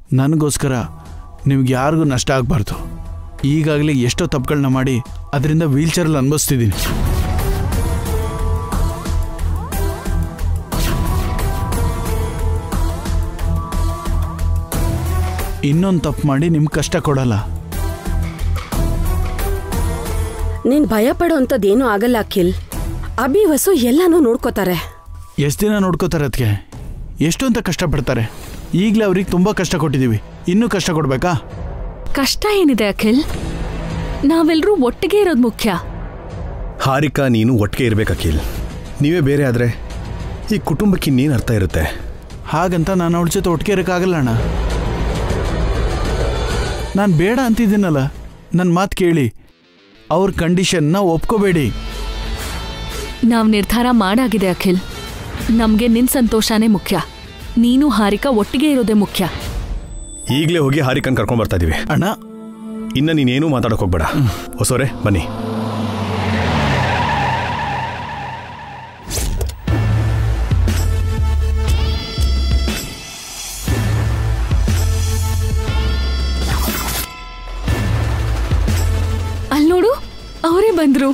ನನಗೋಸ್ಕರ ನಿಮ್ಗೆ ಯಾರಿಗೂ ನಷ್ಟ ಆಗಬಾರ್ದು ಈಗಾಗಲೇ ಎಷ್ಟೋ ತಪ್ಪುಗಳನ್ನ ಮಾಡಿ ಅದರಿಂದ ವೀಲ್ಚೇರಲ್ಲಿ ಅನುಭವಿಸ್ತಿದ್ದೀನಿ ಇನ್ನೊಂದು ತಪ್ಪು ಮಾಡಿ ನಿಮ್ಗೆ ಕಷ್ಟ ಕೊಡಲ್ಲ ನೀನ್ ಭಯ ಪಡೋ ಅಂಥದ್ದೇನೂ ಆಗಲ್ಲ ಅಖಿಲ್ ಅಭಿ ವಸು ಎಲ್ಲಾನು ನೋಡ್ಕೋತಾರೆ ಎಷ್ಟು ದಿನ ನೋಡ್ಕೋತಾರೆ ಅದಕ್ಕೆ ಎಷ್ಟು ಅಂತ ಕಷ್ಟಪಡ್ತಾರೆ ಈಗಲೇ ಅವ್ರಿಗೆ ತುಂಬ ಕಷ್ಟ ಕೊಟ್ಟಿದ್ದೀವಿ ಇನ್ನೂ ಕಷ್ಟ ಕೊಡ್ಬೇಕಾ ಕಷ್ಟ ಏನಿದೆ ಅಖಿಲ್ ನಾವೆಲ್ಲರೂ ಒಟ್ಟಿಗೆ ಇರೋದು ಮುಖ್ಯ ಹಾರಿಕಾ ನೀನು ಒಟ್ಟಿಗೆ ಇರ್ಬೇಕು ಅಖಿಲ್ ನೀವೇ ಬೇರೆ ಆದರೆ ಈ ಕುಟುಂಬಕ್ಕೆ ಇನ್ನೇನು ಅರ್ಥ ಇರುತ್ತೆ ಹಾಗಂತ ನಾನು ಅವಳ ಜೊತೆ ಒಟ್ಟಿಗೆ ಇರೋಕ್ಕಾಗಲ್ಲ ಅಣ್ಣ ನಾನು ಬೇಡ ಅಂತಿದ್ದೀನಲ್ಲ ನನ್ನ ಮಾತು ಕೇಳಿ ಅವ್ರ ಕಂಡೀಷನ್ನ ಒಪ್ಕೋಬೇಡಿ ನಾವ್ ನಿರ್ಧಾರ ಮಾಡಾಗಿದೆ ಅಖಿಲ್ ನಮ್ಗೆ ನಿನ್ ಸಂತೋಷನೇ ಮುಖ್ಯ ನೀನು ಹಾರಿಕಾ ಒಟ್ಟಿಗೆ ಇರೋದೇ ಮುಖ್ಯ ಈಗಲೇ ಹೋಗಿ ಹಾರಿಕನ್ ಕರ್ಕೊಂಡು ಬರ್ತಾ ಇದೀವಿ ಅಣ್ಣ ಇನ್ನು ನೀನೇನು ಮಾತಾಡೋಕೆ ಹೋಗ್ಬೇಡ ಹೊಸೋರೆ ಬನ್ನಿ ಅಲ್ ನೋಡು ಅವರೇ ಬಂದ್ರು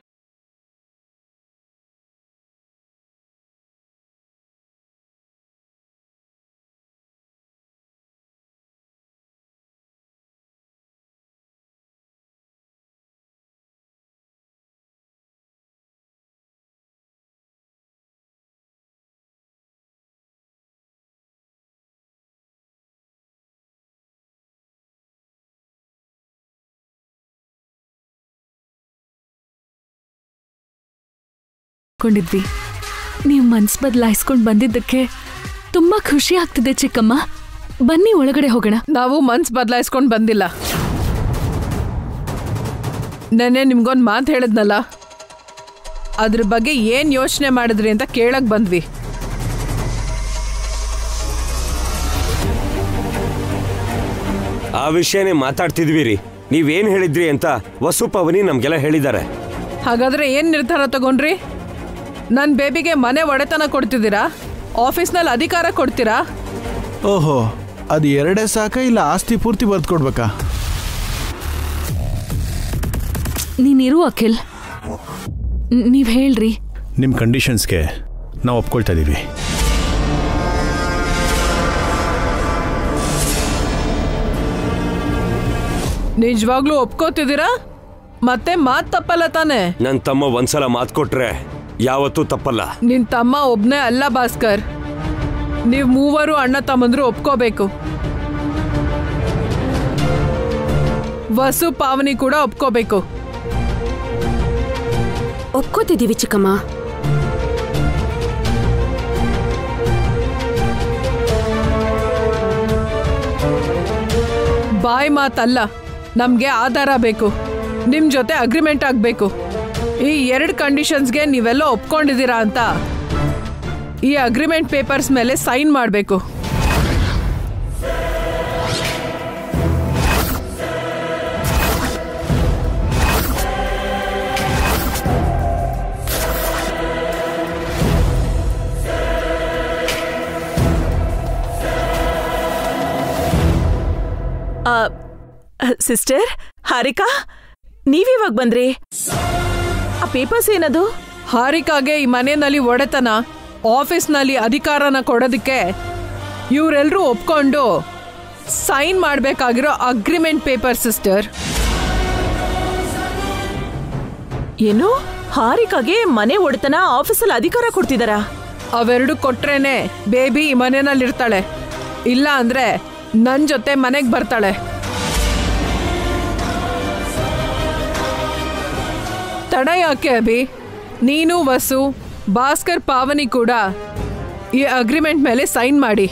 ಕೊಂಡಿದ್ವಿ ನೀವು ಮನ್ಸ್ ಬದಲಾಯಿಸ್ಕೊಂಡು ಬಂದಿದ್ದಕ್ಕೆ ತುಂಬಾ ಖುಷಿ ಆಗ್ತಿದೆ ಚಿಕ್ಕಮ್ಮ ಬನ್ನಿ ಒಳಗಡೆ ಹೋಗೋಣ ನಾವು ಮನ್ಸ್ ಬದಲಾಯಿಸ್ಕೊಂಡು ಬಂದಿಲ್ಲ ನೆನ್ನೆ ನಿಮ್ಗೊಂದು ಮಾತು ಹೇಳಿದ್ನಲ್ಲ ಅದ್ರ ಬಗ್ಗೆ ಏನು ಯೋಚನೆ ಮಾಡಿದ್ರಿ ಅಂತ ಕೇಳಕ್ ಬಂದ್ವಿ ಆ ವಿಷಯನೇ ಮಾತಾಡ್ತಿದ್ವಿ ರೀ ನೀವೇನ್ ಹೇಳಿದ್ರಿ ಅಂತ ವಸು ಪವನಿ ನಮ್ಗೆಲ್ಲ ಹೇಳಿದ್ದಾರೆ ಹಾಗಾದ್ರೆ ಏನು ನಿರ್ಧಾರ ತಗೊಂಡ್ರಿ ನನ್ನ ಬೇಬಿಗೆ ಮನೆ ಒಡೆತನ ಕೊಡ್ತಿದ್ದೀರಾ ಆಫೀಸ್ನಲ್ಲಿ ಅಧಿಕಾರ ಕೊಡ್ತೀರಾ ಓಹೋ ಅದು ಎರಡೇ ಸಾಕ ಇಲ್ಲ ಆಸ್ತಿ ಪೂರ್ತಿ ಬರ್ದು ಕೊಡ್ಬೇಕಾ ನೀನಿರು ಅಖಿಲ್ ನ್- ನೀವ್ ಹೇಳ್ರಿ ನಿಮ್ಮ ಕಂಡೀಷನ್ಸ್ಗೆ ನಾವು ಒಪ್ಕೊಳ್ತಾ ಇದ್ದೀವಿ ನಿಜವಾಗ್ಲೂ ಒಪ್ಕೋತಿದ್ದೀರಾ ಮತ್ತೆ ಮಾತು ತಪ್ಪಲ್ಲ ತಾನೆ ನನ್ ತಮ್ಮ ಒಂದ್ಸಲ ಮಾತ್ ಕೊಟ್ರೆ ಯಾವತ್ತೂ ತಪ್ಪಲ್ಲ ನಿನ್ ತಮ್ಮ ಒಬ್ನೇ ಅಲ್ಲ ಭಾಸ್ಕರ್ ನೀವು ಮೂವರು ಅಣ್ಣ ತಮ್ಮಂದ್ರು ಒಪ್ಕೋಬೇಕು ವಸು ಪಾವನಿ ಕೂಡ ಒಪ್ಕೋಬೇಕು ಒಪ್ಕೋತಿದ್ದೀವಿ ಚಿಕ್ಕಮ್ಮ ಬಾಯಿ ಮಾತಲ್ಲ ನಮ್ಗೆ ಆಧಾರ ಬೇಕು ನಿಮ್ ಜೊತೆ ಅಗ್ರಿಮೆಂಟ್ ಆಗ್ಬೇಕು ಈ ಎರಡು ಕಂಡೀಷನ್ಸ್ಗೆ ನೀವೆಲ್ಲ ಒಪ್ಕೊಂಡಿದ್ದೀರಾ ಅಂತ ಈ ಅಗ್ರಿಮೆಂಟ್ ಪೇಪರ್ಸ್ ಮೇಲೆ ಸೈನ್ ಮಾಡಬೇಕು ಸಿಸ್ಟರ್ ಹಾರಿಕಾ ನೀವಿವಾಗ ಬಂದ್ರಿ ಆ ಪೇಪರ್ಸ್ ಏನದು ಹಾರಿಕಾಗೆ ಈ ಮನೆಯಲ್ಲಿ ಒಡೆತನ ಆಫೀಸ್ನಲ್ಲಿ ಅಧಿಕಾರನ ಕೊಡೋದಕ್ಕೆ ಇವರೆಲ್ಲರೂ ಒಪ್ಕೊಂಡು ಸೈನ್ ಮಾಡಬೇಕಾಗಿರೋ ಅಗ್ರಿಮೆಂಟ್ ಪೇಪರ್ ಸಿಸ್ಟರ್ ಏನು ಹಾರಿಕಾಗೆ ಮನೆ ಒಡೆತನ ಆಫೀಸಲ್ಲಿ ಅಧಿಕಾರ ಕೊಡ್ತಿದಾರಾ ಅವೆರಡು ಕೊಟ್ರೇನೆ ಬೇಬಿ ಈ ಮನೆಯಲ್ಲಿರ್ತಾಳೆ ಇಲ್ಲ ಅಂದ್ರೆ ನನ್ನ ಜೊತೆ ಮನೆಗೆ ಬರ್ತಾಳೆ ತಡ ಯಾಕೆ ಅಭಿ ನೀನು ವಸು ಭಾಸ್ಕರ್ ಪಾವನಿ ಕೂಡ ಈ ಅಗ್ರಿಮೆಂಟ್ ಮೇಲೆ ಸೈನ್ ಮಾಡಿ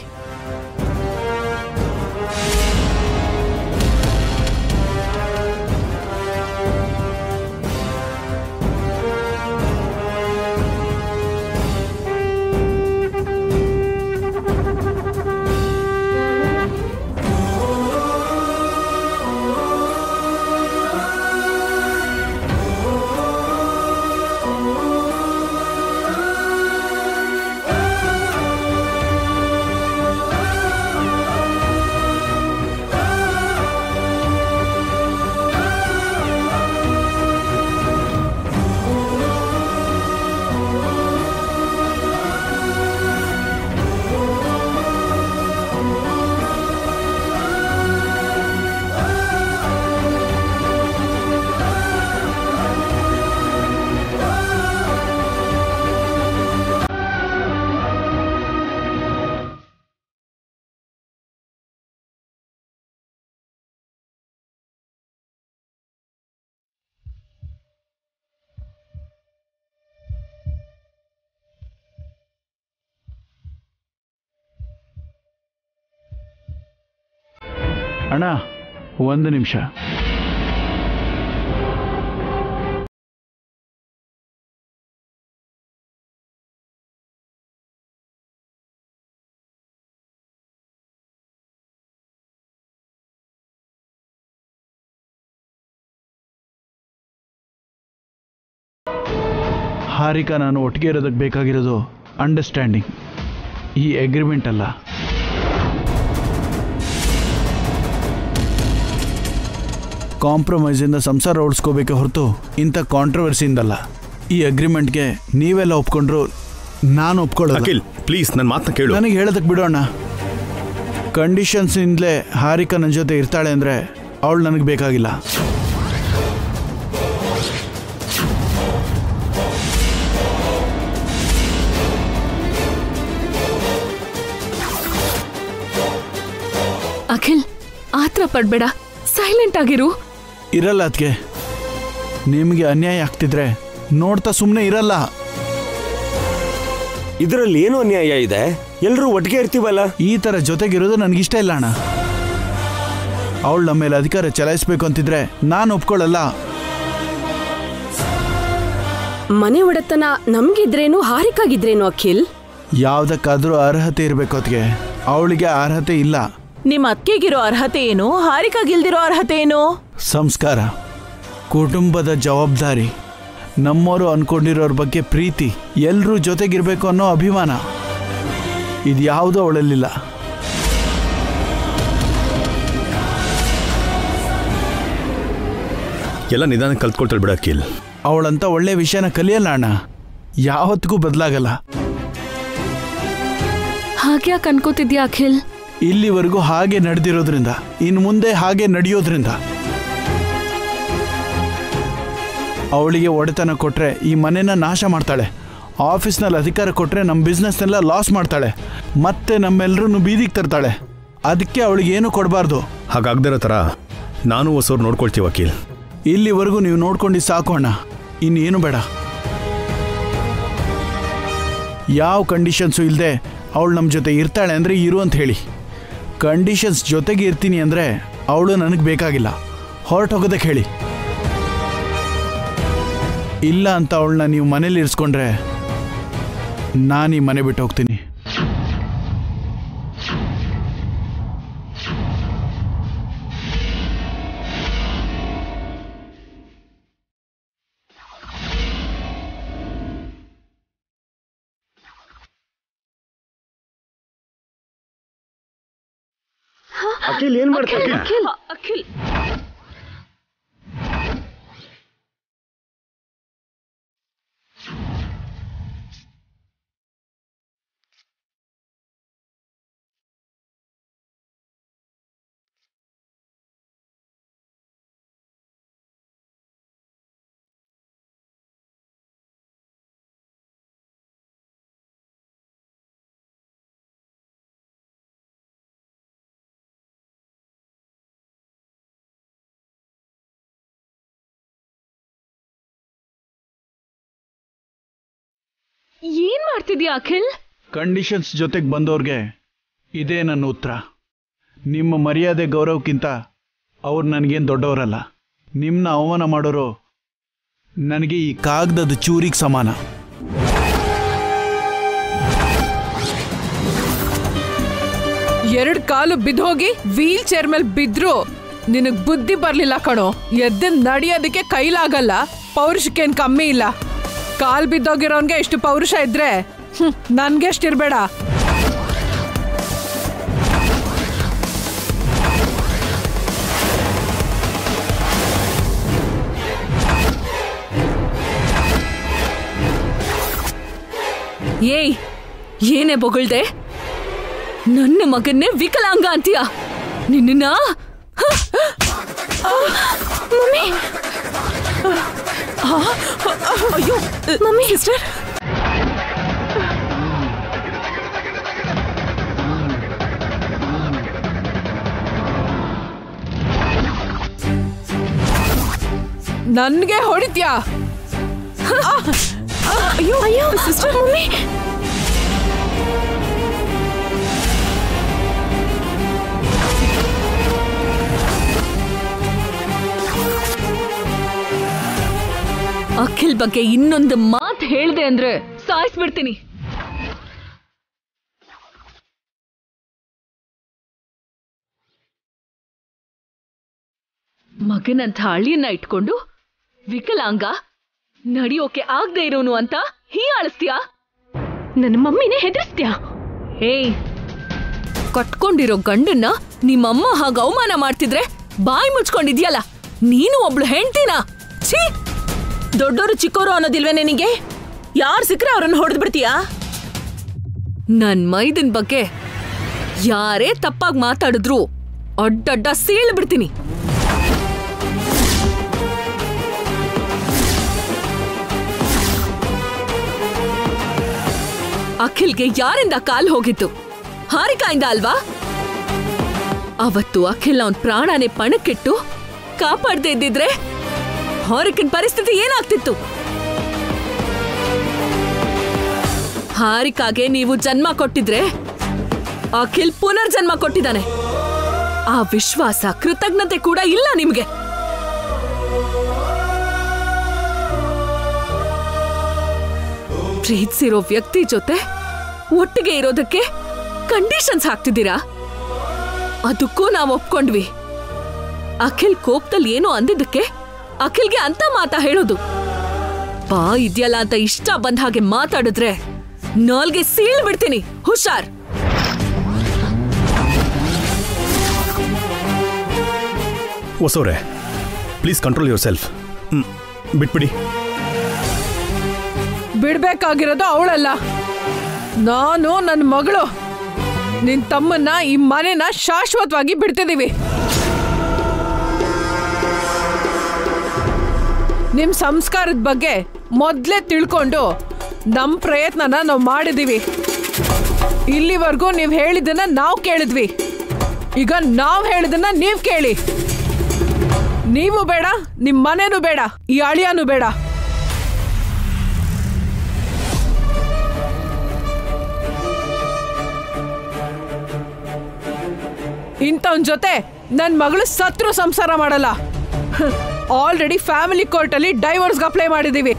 ಅಣ್ಣ ಒಂದು ನಿಮಿಷ ಹಾರಿಕಾ ನಾನು ಒಟ್ಟಿಗೆ ಇರೋದಕ್ಕೆ ಬೇಕಾಗಿರೋದು ಅಂಡರ್ಸ್ಟ್ಯಾಂಡಿಂಗ್ ಈ ಅಗ್ರಿಮೆಂಟ್ ಅಲ್ಲ ಕಾಂಪ್ರಮೈಸಿಂದ ಸಂಸಾರ ಓಡಿಸ್ಕೋಬೇಕೆ ಹೊರತು ಇಂಥ ಕಾಂಟ್ರವರ್ಸಿಯಿಂದಲ್ಲ ಈ ಅಗ್ರಿಮೆಂಟ್ಗೆ ನೀವೆಲ್ಲ ಒಪ್ಕೊಂಡ್ರು ನಾನು ಒಪ್ಕೊಳ್ಳೋದು ಅಖಿಲ್ ಪ್ಲೀಸ್ ನನ್ನ ಮಾತನ್ನ ಕೇಳು ನನಗೆ ಹೇಳೋದಕ್ಕೆ ಬಿಡೋಣ ಕಂಡೀಷನ್ಸಿಂದಲೇ ಹಾರಿಕಾ ನನ್ನ ಜೊತೆ ಇರ್ತಾಳೆ ಅಂದರೆ ಅವಳು ನನಗೆ ಬೇಕಾಗಿಲ್ಲ ಅಖಿಲ್ ಆತ್ರ ಪಡ್ಬೇಡ ಸೈಲೆಂಟ್ ಆಗಿರು ಇರಲ್ಲ ಅದಕ್ಕೆ ನಿಮಗೆ ಅನ್ಯಾಯ ಆಗ್ತಿದ್ರೆ ನೋಡ್ತಾ ಸುಮ್ಮನೆ ಇರಲ್ಲ ಇದರಲ್ಲಿ ಏನು ಅನ್ಯಾಯ ಇದೆ ಎಲ್ಲರೂ ಒಟ್ಟಿಗೆ ಇರ್ತೀವಲ್ಲ ಈ ಥರ ಜೊತೆಗಿರೋದು ನನಗಿಷ್ಟ ಇಲ್ಲ ಅಣ್ಣ ಅವಳು ನಮ್ಮ ಮೇಲೆ ಅಧಿಕಾರ ಚಲಾಯಿಸ್ಬೇಕು ಅಂತಿದ್ರೆ ನಾನು ಒಪ್ಕೊಳ್ಳಲ್ಲ ಮನೆ ಒಡೆತನ ನಮ್ಗಿದ್ರೇನು ಹಾರಿಕಾಗಿದ್ರೇನು ಅಖಿಲ್ ಯಾವುದಕ್ಕಾದ್ರೂ ಅರ್ಹತೆ ಇರಬೇಕು ಅದಕ್ಕೆ ಅವಳಿಗೆ ಅರ್ಹತೆ ಇಲ್ಲ ನಿಮ್ ಅತ್ತೆಗಿರೋ ಅರ್ಹತೆ ಏನು ಹಾರಿಕಾಗಿಲ್ದಿರೋ ಅರ್ಹತೆ ಏನು ಸಂಸ್ಕಾರ ಕುಟುಂಬದ ಜವಾಬ್ದಾರಿ ನಮ್ಮವರು ಅನ್ಕೊಂಡಿರೋರ ಬಗ್ಗೆ ಪ್ರೀತಿ ಎಲ್ಲರೂ ಜೊತೆಗಿರ್ಬೇಕು ಅನ್ನೋ ಅಭಿಮಾನ ಇದು ಯಾವುದೂ ಅವಳಲ್ಲಿಲ್ಲ ಎಲ್ಲ ನಿಧಾನ ಕಲ್ತ್ಕೊಳ್ತಾಳೆ ಬಿಡ ಅಖಿಲ್ ಅವಳಂತ ಒಳ್ಳೆ ವಿಷಯನ ಕಲಿಯಲ್ಲ ಅಣ್ಣ ಯಾವತ್ತಿಗೂ ಬದಲಾಗಲ್ಲ ಹಾಗ್ಯಾಕೆ ಅನ್ಕೋತಿದ್ಯಾ ಅಖಿಲ್ ಇಲ್ಲಿವರೆಗೂ ಹಾಗೆ ನಡೆದಿರೋದ್ರಿಂದ ಇನ್ನು ಮುಂದೆ ಹಾಗೆ ನಡೆಯೋದ್ರಿಂದ ಅವಳಿಗೆ ಒಡೆತನ ಕೊಟ್ರೆ ಈ ಮನೆನ ನಾಶ ಮಾಡ್ತಾಳೆ ಆಫೀಸ್ನಲ್ಲಿ ಅಧಿಕಾರ ಕೊಟ್ರೆ ನಮ್ಮ ಬಿಸ್ನೆಸ್ನೆಲ್ಲ ಲಾಸ್ ಮಾಡ್ತಾಳೆ ಮತ್ತೆ ನಮ್ಮೆಲ್ಲರೂ ಬೀದಿಗೆ ತರ್ತಾಳೆ ಅದಕ್ಕೆ ಅವಳಿಗೆ ಏನು ಕೊಡಬಾರ್ದು ಹಾಗಾಗ್ದಿರೋ ಥರ ನಾನು ಹೊಸವ್ರು ನೋಡ್ಕೊಳ್ತೀವಿ ಅಖಿಲ್ ಇಲ್ಲಿವರೆಗೂ ನೀವು ನೋಡ್ಕೊಂಡು ಸಾಕು ಅಣ್ಣ ಇನ್ನೇನು ಬೇಡ ಯಾವ ಕಂಡೀಷನ್ಸು ಇಲ್ಲದೆ ಅವಳು ನಮ್ಮ ಜೊತೆ ಇರ್ತಾಳೆ ಅಂದರೆ ಇರು ಅಂತ ಹೇಳಿ ಕಂಡೀಷನ್ಸ್ ಜೊತೆಗೆ ಇರ್ತೀನಿ ಅಂದರೆ ಅವಳು ನನಗೆ ಬೇಕಾಗಿಲ್ಲ ಹೊರಟೋಗೋದಕ್ಕೆ ಹೇಳಿ ಇಲ್ಲ ಅಂತ ಅವಳನ್ನ ನೀವು ಮನೇಲಿ ಇರಿಸ್ಕೊಂಡ್ರೆ ನಾನು ಈ ಮನೆ ಬಿಟ್ಟು ಹೋಗ್ತೀನಿ ಅಖಿಲ್ ಏನ್ ಮಾಡ್ತಾ ಅಖಿಲ್ ಏನ್ ಮಾಡ್ತಿದ್ಯಾ ಅಖಿಲ್ ಕಂಡೀಷನ್ಸ್ ಜೊತೆಗೆ ಬಂದವ್ರಿಗೆ ಇದೇ ನನ್ನ ಉತ್ತರ ನಿಮ್ಮ ಮರ್ಯಾದೆ ಗೌರವಕ್ಕಿಂತ ಅವ್ರು ನನಗೇನು ದೊಡ್ಡವರಲ್ಲ ನಿಮ್ಮನ್ನ ಅವಮಾನ ಮಾಡೋರು ನನಗೆ ಈ ಕಾಗದದ ಚೂರಿಗೆ ಸಮಾನ ಎರಡ್ ಕಾಲು ಬಿದ್ದೋಗಿ ವೀಲ್ ಚೇರ್ ಮೇಲೆ ಬಿದ್ರು ನಿನಗ್ ಬುದ್ಧಿ ಬರ್ಲಿಲ್ಲ ಕಣೋ ಎದ್ದು ನಡೆಯೋದಕ್ಕೆ ಕೈಲಾಗಲ್ಲ ಪೌರುಷಕ್ಕೇನ್ ಕಮ್ಮಿ ಇಲ್ಲ ಕಾಲ್ ಬಿದ್ದೋಗಿರೋನ್ಗೆ ಎಷ್ಟು ಪೌರುಷ ಇದ್ರೆ ಹ್ಮ್, ನನ್ಗೆ ಎಷ್ಟಿರ್ಬೇಡ ಏಯ್ ಏನೇ ಬೊಗಳ್ದೆ ನನ್ನ ಮಗನ್ನೇ ವಿಕಲಾಂಗ ಅಂತೀಯ ನಿನ್ನ ಮಮ್ಮಿ ಅಯ್ಯೋ ಮಮ್ಮಿ ಸಿಸ್ಟರ್ ನನ್ಗೆ ಹೊಡಿತ್ಯಾ ಅಯ್ಯೋ ಅಯ್ಯೋ ಸಿಸ್ಟರ್ ಮಮ್ಮಿ ಅಖಿಲ್ ಬಗ್ಗೆ ಇನ್ನೊಂದು ಮಾತು ಹೇಳ್ದೆ ಅಂದ್ರೆ ಸಾಯಿಸ್ಬಿಡ್ತೀನಿ ಮಗನಂಥ ಅಳಿಯನ್ನ ಇಟ್ಕೊಂಡು ವಿಕಲಾಂಗ ನಡಿಯೋಕೆ ಆಗದೆ ಇರೋನು ಅಂತ ಹೀಯಾಳಿಸ್ತೀಯಾ ನನ್ನ ಮಮ್ಮಿನೇ ಹೆದರ್ಸ್ತ್ಯಾ ಏಯ್ ಕಟ್ಕೊಂಡಿರೋ ಗಂಡನ್ನ ನಿಮ್ಮಮ್ಮ ಹಾಗ ಅವಮಾನ ಮಾಡ್ತಿದ್ರೆ ಬಾಯಿ ಮುಚ್ಕೊಂಡಿದ್ಯಲ್ಲ ನೀನು ಒಬ್ಳು ಹೆಂಡ್ತಿನ ಛೀ ದೊಡ್ಡೋರು ಚಿಕ್ಕೋರು ಅನ್ನೋದಿಲ್ವೇ ನಿನಗೆ ಯಾರು ಸಿಕ್ಕರೆ ಅವ್ರನ್ನ ಹೊಡೆದು ಬಿಡ್ತೀಯಾ ನನ್ ಮೈದನ್ ಬಗ್ಗೆ ಯಾರೇ ತಪ್ಪಾಗಿ ಮಾತಾಡಿದ್ರು ಅಡ್ಡಡ್ಡ ಸೀಳ್ ಬಿಡ್ತೀನಿ ಅಖಿಲ್ಗೆ ಯಾರಿಂದ ಕಾಲ್ ಹೋಗಿತ್ತು ಹಾರಿಕಾಯಿಂದ ಅಲ್ವಾ ಅವತ್ತು ಅಖಿಲ್ ಅವನ್ ಪ್ರಾಣನೇ ಪಣಕ್ಕಿಟ್ಟು ಕಾಪಾಡದೆ ಇದ್ದಿದ್ರೆ ಹಾರಿಕನ್ ಪರಿಸ್ಥಿತಿ ಏನಾಗ್ತಿತ್ತು ಹಾರಿಕಾಗೆ ನೀವು ಜನ್ಮ ಕೊಟ್ಟಿದ್ರೆ ಅಖಿಲ್ ಪುನರ್ಜನ್ಮ ಕೊಟ್ಟಿದ್ದಾನೆ ಆ ವಿಶ್ವಾಸ ಕೃತಜ್ಞತೆ ಕೂಡ ಇಲ್ಲ ನಿಮ್ಗೆ ಪ್ರೀತಿಸಿರೋ ವ್ಯಕ್ತಿ ಜೊತೆ ಒಟ್ಟಿಗೆ ಇರೋದಕ್ಕೆ ಕಂಡೀಷನ್ಸ್ ಹಾಕ್ತಿದ್ದೀರಾ ಅದಕ್ಕೂ ನಾವು ಒಪ್ಕೊಂಡ್ವಿ ಅಖಿಲ್ ಕೋಪದಲ್ಲಿ ಏನೋ ಅಂದಿದ್ದಕ್ಕೆ ಅಖಿಲ್ಗೆ ಅಂತ ಮಾತಾ ಹೇಳೋದು ಬಾ ಇದೆಯಲ್ಲ ಅಂತ ಇಷ್ಟ ಬಂದ ಹಾಗೆ ಮಾತಾಡಿದ್ರೆ ನಾಲ್ಗೆ ಸೀಳ್ ಬಿಡ್ತೀನಿ ಹುಷಾರ್ ಹೊಸವ್ರೆ ಪ್ಲೀಸ್ ಕಂಟ್ರೋಲ್ ಯುವರ್ ಸೆಲ್ಫ್ ಬಿಟ್ಬಿಡಿ ಬಿಡ್ಬೇಕಾಗಿರೋದು ಅವಳಲ್ಲ ನಾನು ನನ್ನ ಮಗಳು ನಿನ್ ತಮ್ಮನ್ನ ಈ ಮನೆನ ಶಾಶ್ವತವಾಗಿ ಬಿಡ್ತಿದೀವಿ ನಿಮ್ ಸಂಸ್ಕಾರದ ಬಗ್ಗೆ ಮೊದ್ಲೇ ತಿಳ್ಕೊಂಡು ನಮ್ ಪ್ರಯತ್ನನ ನಾವು ಮಾಡಿದೀವಿ ಇಲ್ಲಿವರೆಗೂ ನೀವು ಹೇಳಿದ್ದನ್ನ ನಾವು ಕೇಳಿದ್ವಿ ಈಗ ನಾವು ಹೇಳಿದನ್ನ ನೀವು ಕೇಳಿ ನೀವು ಬೇಡ ನಿಮ್ ಮನೆನೂ ಬೇಡ ಈ ಅಳಿಯಾನು ಬೇಡ ಇಂಥವನ್ ಜೊತೆ ನನ್ನ ಮಗಳು ಸತ್ರು ಸಂಸಾರ ಮಾಡಲ್ಲ ಆಲ್ರೆಡಿ ಫ್ಯಾಮಿಲಿ ಕೋರ್ಟಲ್ಲಿ ಡೈವರ್ಸ್ಗೆ ಅಪ್ಲೈ ಮಾಡಿದ್ದೀವಿ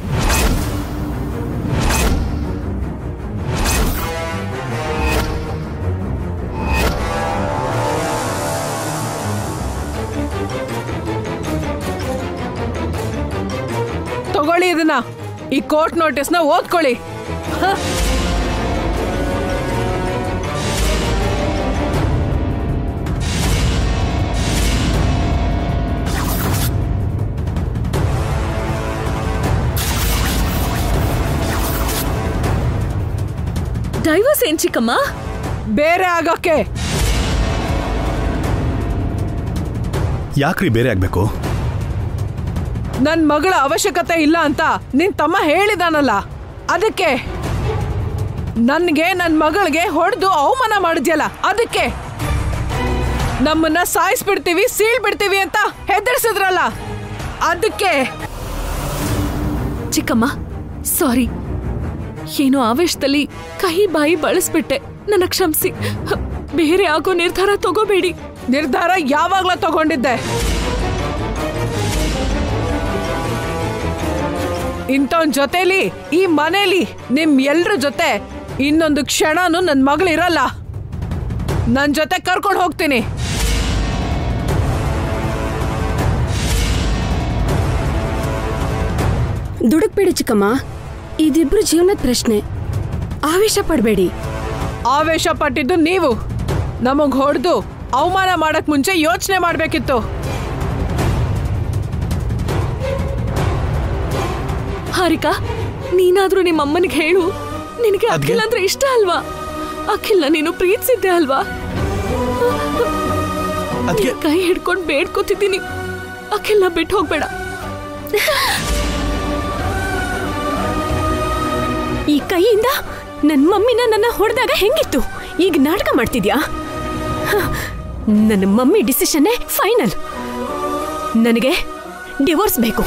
ತಗೊಳ್ಳಿ ಇದನ್ನ ಈ ಕೋರ್ಟ್ ನೋಟಿಸ್ನ ಓದ್ಕೊಳ್ಳಿ ಹ. ಡೈವರ್ಸ್ ಏನ್ ಚಿಕ್ಕಮ್ಮ ಬೇರೆ ಆಗಕ್ಕೆ ಯಾಕ್ರಿ ಬೇರೆ ಆಗ್ಬೇಕು ನನ್ ಮಗಳ ಅವಶ್ಯಕತೆ ಇಲ್ಲ ಅಂತ ನಿನ್ ತಮ್ಮ ಹೇಳಿದಾನಲ್ಲ ಅದಕ್ಕೆ ನನ್ಗೆ ನನ್ ಮಗಳಿಗೆ ಹೊಡೆದು ಅವಮಾನ ಮಾಡಿದ್ಯಲ್ಲ ಅದಕ್ಕೆ ನಮ್ಮನ್ನ ಸಾಯಿಸ್ಬಿಡ್ತೀವಿ ಸೀಳ್ ಬಿಡ್ತೀವಿ ಅಂತ ಹೆದರ್ಸಿದ್ರಲ್ಲ ಅದಕ್ಕೆ ಚಿಕ್ಕಮ್ಮ ಸಾರಿ ಏನೋ ಆವೇಶದಲ್ಲಿ ಕಹಿ ಬಾಯಿ ಬಳಸ್ಬಿಟ್ಟೆ ನನ್ನ ಕ್ಷಮಿಸಿ ಹ, ಬೇರೆ ಆಗೋ ನಿರ್ಧಾರ ತಗೋಬೇಡಿ ನಿರ್ಧಾರ ಯಾವಾಗ್ಲೂ ತಗೊಂಡಿದ್ದೆ ಇಂಥವನ್ ಜೊತೆಲಿ ಈ ಮನೇಲಿ ನಿಮ್ ಎಲ್ರ ಜೊತೆ ಇನ್ನೊಂದು ಕ್ಷಣನೂ ನನ್ ಮಗಳಿರಲ್ಲ ನನ್ ಜೊತೆ ಕರ್ಕೊಂಡು ಹೋಗ್ತೀನಿ ದುಡುಕ್ಬೇಡಿ ಚಿಕ್ಕಮ್ಮ ಇದಿಬ್ರು ಜೀವನದ ಪ್ರಶ್ನೆ ಆವೇಶ ಪಡಬೇಡಿ ಆವೇಶ ಪಟ್ಟಿದ್ದು ನೀವು ನಮಗ್ ಹೊಡೆದು ಅವಮಾನ ಮಾಡಕ್ ಮುಂಚೆ ಯೋಚನೆ ಮಾಡ್ಬೇಕಿತ್ತು ಹಾರಿಕಾ ನೀನಾದ್ರೂ ನಿಮ್ಮ ಅಮ್ಮನಿಗೆ ಹೇಳು ನಿನಗೆ ಅದ್ಕೆ? ಅಖಿಲ್ ಅಂದ್ರೆ ಇಷ್ಟ ಅಲ್ವಾ ಅಖಿಲ್ನ ನೀನು ಪ್ರೀತಿಸಿದ್ದೆ ಅಲ್ವಾ ಅದಕ್ಕೆ ನಿನ್ ಕೈ ಹಿಡ್ಕೊಂಡು ಬೇಡ್ಕೋತಿದ್ದೀನಿ ಅಖಿಲ್ನ ಬಿಟ್ಟು ಹೋಗ್ಬೇಡ ಈ ಕೈಯಿಂದ ನನ್ನ ಮಮ್ಮಿನ ನನ್ನ ಹೊಡೆದಾಗ ಹೆಂಗಿತ್ತು ಈಗ ನಾಟಕ ಮಾಡ್ತಿದ್ಯಾ ಹ, ನನ್ನ ಮಮ್ಮಿ ಡಿಸಿಷನ್ನೇ ಫೈನಲ್ ನನಗೆ ಡಿವೋರ್ಸ್ ಬೇಕು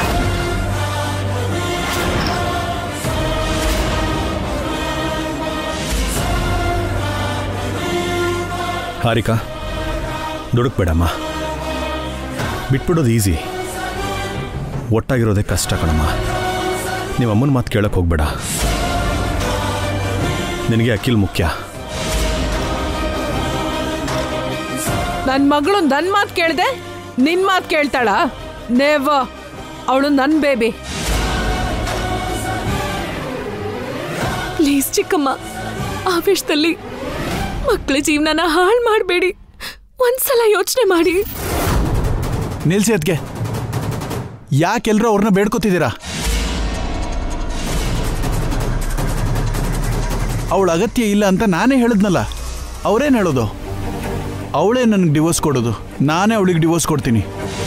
ಹಾರಿಕಾ ದುಡುಕ್ಬೇಡಮ್ಮ ಬಿಟ್ಬಿಡೋದು ಈಸಿ ಒಟ್ಟಾಗಿರೋದೇ ಕಷ್ಟ ಕಣಮ್ಮ ನಿಮ್ಮ ಅಮ್ಮನ ಮಾತು ಕೇಳಕ್ಕೆ ಹೋಗ್ಬೇಡ ನಿನಗೆ ಅಖಿಲ್ ಮುಖ್ಯ ನನ್ನ ಮಗಳು ನನ್ನ ಮಾತು ಕೇಳಿದೆ ನಿನ್ನ ಮಾತು ಕೇಳ್ತಾಳ ನೇವ ಅವಳು ನನ್ನ ಬೇಬಿ ಪ್ಲೀಸ್ ಚಿಕ್ಕಮ್ಮ ಆವೇಶದಲ್ಲಿ ಮಕ್ಕಳ ಜೀವನನ ಹಾಳು ಮಾಡಬೇಡಿ ಒಂದ್ಸಲ ಯೋಚನೆ ಮಾಡಿ ನಿಲ್ಸಿ ಅದಕ್ಕೆ ಯಾಕೆಲ್ಲರೂ ಅವ್ರನ್ನ ಬೇಡ್ಕೋತಿದ್ದೀರಾ ಅವಳ ಅಗತ್ಯ ಇಲ್ಲ ಅಂತ ನಾನೇ ಹೇಳಿದ್ನಲ್ಲ ಅವರೇನು ಹೇಳೋದು ಅವಳೇ ನನಗೆ ಡಿವೋರ್ಸ್ ಕೊಡೋದು ನಾನೇ ಅವಳಿಗೆ ಡಿವೋರ್ಸ್ ಕೊಡ್ತೀನಿ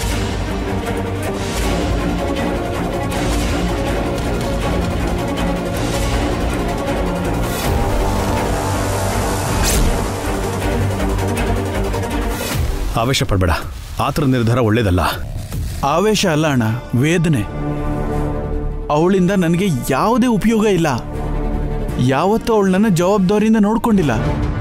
ಆವೇಶ ಪಡಬೇಡ ಆ ಥರ ನಿರ್ಧಾರ ಒಳ್ಳೇದಲ್ಲ ಆವೇಶ ಅಲ್ಲ ಅಣ್ಣ ವೇದನೆ ಅವಳಿಂದ ನನಗೆ ಯಾವುದೇ ಉಪಯೋಗ ಇಲ್ಲ ಯಾವತ್ತೂ ಅವಳು ನನ್ನ ಜವಾಬ್ದಾರಿಯಿಂದ ನೋಡ್ಕೊಂಡಿಲ್ಲ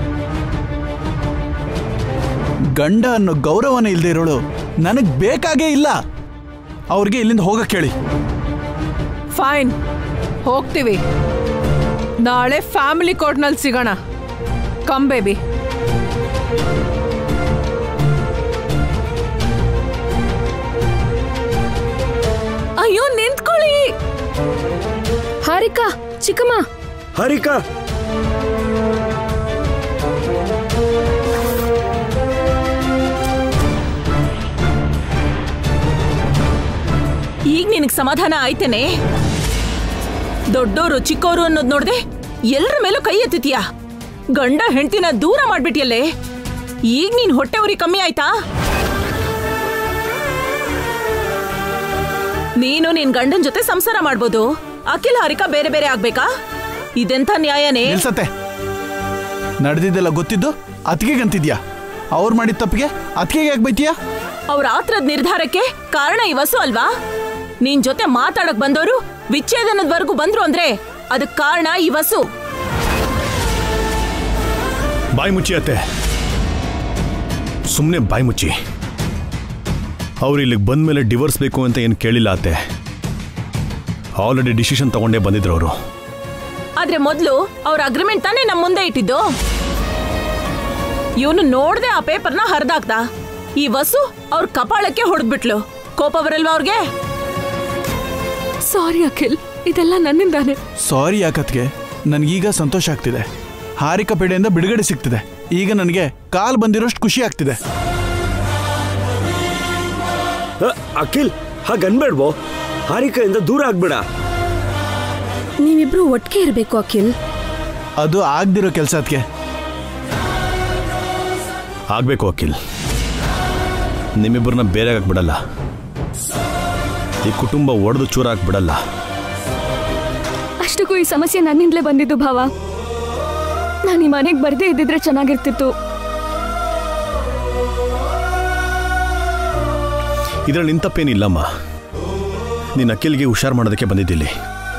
ಗಂಡ ಅನ್ನೋ ಗೌರವನೇ ಇಲ್ಲದೆ ಇರೋಳು ನನಗೆ ಬೇಕಾಗೇ ಇಲ್ಲ ಅವ್ರಿಗೆ ಇಲ್ಲಿಂದ ಹೋಗಕ್ಕೆ ಹೇಳಿ ಫೈನ್ ಹೋಗ್ತೀವಿ ನಾಳೆ ಫ್ಯಾಮಿಲಿ ಕೋರ್ಟ್ನಲ್ಲಿ ಸಿಗೋಣ ಕಮ್ ಬೇಬಿ ಅಯ್ಯೋ ನಿಂತ್ಕೊಳ್ಳಿ ಹಾರಿಕಾ ಚಿಕ್ಕಮ್ಮ ಹಾರಿಕಾ ಈಗ ನಿನಗ್ ಸಮಾಧಾನ ಆಯ್ತೇನೆ ದೊಡ್ಡೋರು ಚಿಕ್ಕೋರು ಅನ್ನೋದ್ ನೋಡ್ದೆ ಎಲ್ರ ಮೇಲೂ ಕೈ ಎತ್ತಿತೀಯ ಗಂಡ ಹೆಂಡ್ತಿನ ದೂರ ಮಾಡ್ಬಿಟ್ಟಿಯಲ್ಲೇ ಈಗ ನೀನ್ ಹೊಟ್ಟೆ ಉರಿ ಕಮ್ಮಿ ಆಯ್ತಾ ನೀನು ನಿನ್ ಗಂಡನ್ ಜೊತೆ ಸಂಸಾರ ಮಾಡ್ಬೋದು ಅಖಿಲ್ ಹಾರಿಕಾ ಬೇರೆ ಬೇರೆ ಆಗ್ಬೇಕಾ ಇದೆಂಥ ನ್ಯಾಯನೇ ನಿಲ್ಸತ್ತೆ ನಡೆದಿದ್ದೆಲ್ಲ ಗೊತ್ತಿದ್ದು ಅತ್ತಿಗೆಗಂತಿದ್ಯಾ ಅವ್ರು ಮಾಡಿದ ತಪ್ಪಿಗೆ ಅತ್ತಿಗೆಗೆ ಯಾಕೆ ಬೈತೀಯಾ ಅವ್ರ ಆತ್ರದ ನಿರ್ಧಾರಕ್ಕೆ ಕಾರಣ ಈ ವಸು ಅಲ್ವಾ ನಿನ್ ಜೊತೆ ಮಾತಾಡಕ್ ಬಂದವರು ವಿಚ್ಛೇದನದವರೆಗೂ ಬಂದ್ರು ಅಂದ್ರೆ ಅದಕ್ ಕಾರಣ ಈ ವಸು ಬಾಯಿ ಮುಚ್ಚಿ ಅತ್ತೆ ಸುಮ್ಮನೆ ಬಾಯಿ ಮುಚ್ಚಿ ಅವ್ರು ಇಲ್ಲಿಗೆ ಬಂದ ಮೇಲೆ ಡಿವೋರ್ಸ್ ಬೇಕು ಅಂತ ಏನು ಕೇಳಿಲ್ಲ ಅತ್ತೆ ಆಲ್ರೆಡಿ ಡಿಸಿಷನ್ ತಗೊಂಡೇ ಬಂದಿದ್ರು ಅವರು ಆದ್ರೆ ಮೊದ್ಲು ಅವ್ರ ಅಗ್ರಿಮೆಂಟ್ ತಾನೇ ನಮ್ ಮುಂದೆ ಇಟ್ಟಿದ್ದು ಇವನು ನೋಡ್ದೆ ಆ ಪೇಪರ್ನ ಹರಿದಾಕ್ದ ಈ ವಸು ಅವ್ರ ಕಪಾಳಕ್ಕೆ ಹೊಡೆದ್ಬಿಟ್ಲು ಕೋಪ ಬರಲ್ವಾ ಅವ್ರಿಗೆ ಸಾರಿ ಅಖಿಲ್ ಇದೆಲ್ಲ ನನ್ನಿಂದಾನೆ ಸಾರಿ ಯಾಕತ್ಗೆ ನನಗೀಗ ಸಂತೋಷ ಆಗ್ತಿದೆ ಹಾರಿಕ ಪೇಡೆಯಿಂದ ಬಿಡುಗಡೆ ಸಿಗ್ತಿದೆ ಈಗ ನನಗೆ ಕಾಲ್ ಬಂದಿರೋಷ್ಟು ಖುಷಿ ಆಗ್ತಿದೆ ಅ, ಅಖಿಲ್ ಹಾಗನ್ಬೇಡ್ವೋ ಹಾರಿಕೆಯಿಂದ ದೂರ ಆಗ್ಬೇಡ ನೀವಿಬ್ರು ಒಟ್ಟಿಗೆ ಇರಬೇಕು ಅಖಿಲ್ ಅದು ಆಗ್ದಿರೋ ಕೆಲಸ ಅದಕ್ಕೆ ಆಗಬೇಕು ಅಖಿಲ್ ನಿಮ್ಮಿಬ್ಬರನ್ನ ಬೇರೆ ಬಿಡಲ್ಲ ಈ ಕುಟುಂಬ ಒಡೆದು ಚೂರಾಕ್ ಬಿಡಲ್ಲ ಅಷ್ಟಕ್ಕೂ ಈ ಸಮಸ್ಯೆ ನನ್ನಿಂದಲೇ ಬಂದಿದ್ದು ಭಾವ ನಾನು ಈ ಮನೆಗೆ ಬರ್ದೇ ಇದ್ದಿದ್ರೆ ಚೆನ್ನಾಗಿರ್ತಿತ್ತು ಇದರಲ್ಲಿ ನಿಂತಪ್ಪೇನಿಲ್ಲಮ್ಮ ನೀನು ಅಖಿಲ್ಗೆ ಹುಷಾರು ಮಾಡೋದಕ್ಕೆ ಬಂದಿದ್ದಿಲ್ಲಿ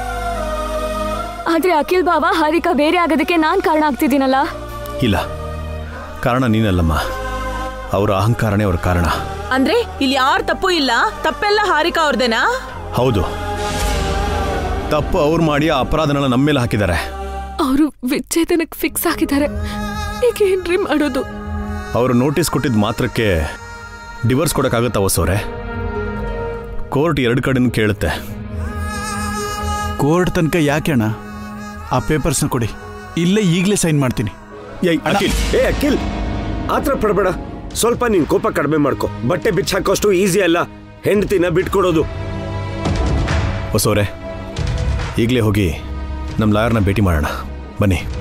ಆದ್ರೆ ಅಖಿಲ್ ಭಾವ ಹಾರಿಕಾ ಬೇರೆ ಆಗೋದಕ್ಕೆ ನಾನ್ ಕಾರಣ ಆಗ್ತಿದ್ದೀನಲ್ಲ ಇಲ್ಲ ಕಾರಣ ನೀನಲ್ಲಮ್ಮ ಅವರ ಅಹಂಕಾರನೇ ಅವ್ರ ಕಾರಣ ಅಂದ್ರೆ ಇಲ್ಲಿ ಯಾರ್ ತಪ್ಪು ಇಲ್ಲ ತಪ್ಪೆಲ್ಲ ಹಾರಿಕಾ ಅವ್ರದೇನಾ ಹೌದು ತಪ್ಪು ಅವ್ರು ಮಾಡಿ ಆ ಅಪರಾಧನೆಲ್ಲ ನಮ್ಮ ಮೇಲೆ ಹಾಕಿದ್ದಾರೆ ಅವರು ವಿಚ್ಛೇದನಕ್ಕೆ ಫಿಕ್ಸ್ ಆಗಿದ್ದಾರೆ ಈಗ ಏನ್ರಿ ಮಾಡೋದು ಅವರು ನೋಟಿಸ್ ಕೊಟ್ಟಿದ್ದ ಮಾತ್ರಕ್ಕೆ ಡಿವೋರ್ಸ್ ಕೊಡೋಕ್ಕಾಗತ್ತಾ ಹೊಸವ್ರೆ ಕೋರ್ಟ್ ಎರಡು ಕಡೆನೂ ಕೇಳುತ್ತೆ ಕೋರ್ಟ್ ತನಕ ಯಾಕೆ ಅಣ್ಣ ಆ ಪೇಪರ್ಸ್ನ ಕೊಡಿ ಇಲ್ಲೇ ಈಗಲೇ ಸೈನ್ ಮಾಡ್ತೀನಿ ಏಯ್, ಅಖಿಲ್ ಏ ಅಖಿಲ್ ಆತರ ಪಡಬೇಡ ಸ್ವಲ್ಪ ನೀನ್ ಕೋಪ ಕಡಿಮೆ ಮಾಡ್ಕೊ ಬಟ್ಟೆ ಬಿಚ್ಚಾಕೋಷ್ಟು ಈಸಿ ಅಲ್ಲ ಹೆಂಡತಿನ ಬಿಟ್ಕೊಡೋದು ಹೊಸವ್ರೆ ಈಗಲೇ ಹೋಗಿ ನಮ್ಮ ಲಾಯರ್ನ ಭೇಟಿ ಮಾಡೋಣ ಬನ್ನಿ